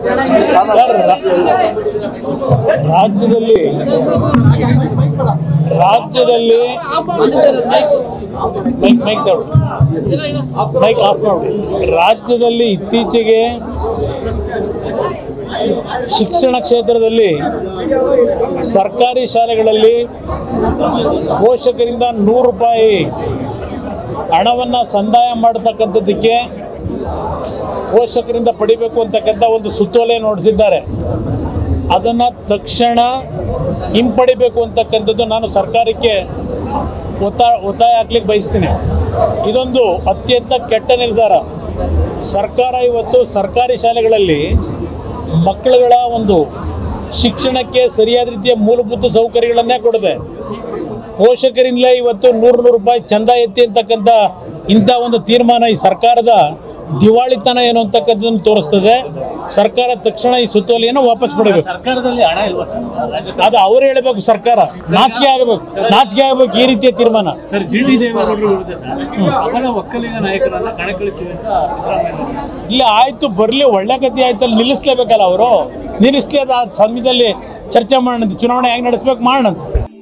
ರಾಜ್ಯದಲ್ಲಿ ರಾಜ್ಯದಲ್ಲಿ mic mic ತಗೊಳ್ಳಿ. ಮೈಕ್ ಆಫ್ ಮಾಡಿ ರಾಜ್ಯದಲ್ಲಿ ಇತ್ತೀಚೆಗೆ ಶಿಕ್ಷಣ ಕ್ಷೇತ್ರದಲ್ಲಿ ಸರ್ಕಾರಿ ಶಾಲೆಗಳಲ್ಲಿ ಪೋಷಕರಿಂದ ನೂರು ರೂಪಾಯಿ ಹಣವನ್ನು ಸಂದಾಯ ಮಾಡತಕ್ಕಂಥದ್ದಕ್ಕೆ ಪೋಷಕರಿಂದ ಪಡಿಬೇಕು ಅಂತಕ್ಕಂಥ ಒಂದು ಸುತ್ತೋಲೆಯನ್ನು ಹೊರಡಿಸಿದ್ದಾರೆ ಅದನ್ನು ತಕ್ಷಣ ಹಿಂಪಡಿಬೇಕು ಅಂತಕ್ಕಂಥದ್ದು ನಾನು ಸರ್ಕಾರಕ್ಕೆ ಒತ್ತಾಯ ಒತ್ತಾಯ ಹಾಕ್ಲಿಕ್ಕೆ ಬಯಸ್ತೀನಿ ಇದೊಂದು ಅತ್ಯಂತ ಕೆಟ್ಟ ನಿರ್ಧಾರ ಸರ್ಕಾರ ಇವತ್ತು ಸರ್ಕಾರಿ ಶಾಲೆಗಳಲ್ಲಿ ಮಕ್ಕಳುಗಳ ಒಂದು ಶಿಕ್ಷಣಕ್ಕೆ ಸರಿಯಾದ ರೀತಿಯ ಮೂಲಭೂತ ಸೌಕರ್ಯಗಳನ್ನೇ ಕೊಡದೆ ಪೋಷಕರಿಂದಲೇ ಇವತ್ತು ನೂರು ನೂರು ರೂಪಾಯಿ ಚಂದ ಎತ್ತಿ ಅಂತಕ್ಕಂಥ ಇಂಥ ಒಂದು ತೀರ್ಮಾನ ಈ ಸರ್ಕಾರದ ದಿವಾಳಿತನ ಏನು ಅಂತಕ್ಕಂಥದ್ದನ್ನು ತೋರಿಸ್ತದೆ ಸರ್ಕಾರ ತಕ್ಷಣ ಈ ಸುತ್ತೋಲೆಯನ್ನು ವಾಪಸ್ ಪಡಬೇಕು ಸರ್ಕಾರದಲ್ಲಿ ಹಣ ಇಲ್ವಾ ಸರ್ ರಾಜ್ಯ ಸರ್ಕಾರ ಅದು ಅವ್ರು ಹೇಳಬೇಕು ಸರ್ಕಾರ ನಾಚಿಕೆ ಆಗಬೇಕು ನಾಚಿಕೆ ಆಗಬೇಕು ಈ ರೀತಿಯ ತೀರ್ಮಾನ ಸರ್ ಜಿ ಟಿ ದೇವೇಗೌಡರು ವಿರುದ್ಧ ಸರ್ ಅಪರ ಒಕ್ಕಲಿಗ ನಾಯಕರನ್ನ ಕಣಕ್ಕಿಳಿಸ್ತೀವಿ ಅಂತ ಸಿದ್ದರಾಮಯ್ಯ ಅವರು. ಇಲ್ಲ ಆಯ್ತು ಬರಲಿ ಒಳ್ಳೆ ಗತಿ ಆಯ್ತಲ್ಲ ನಿಲ್ಲಿಸ್ಲೇಬೇಕಲ್ಲ ಅವರು ನಿಲ್ಲಿಸ್ಲಿ ಅದು ಆ ಸಮಯದಲ್ಲಿ ಚರ್ಚೆ ಮಾಡೋಣ ಚುನಾವಣೆ ಹೆಂಗೆ ನಡೆಸ್ಬೇಕು ಮಾಡೋಣ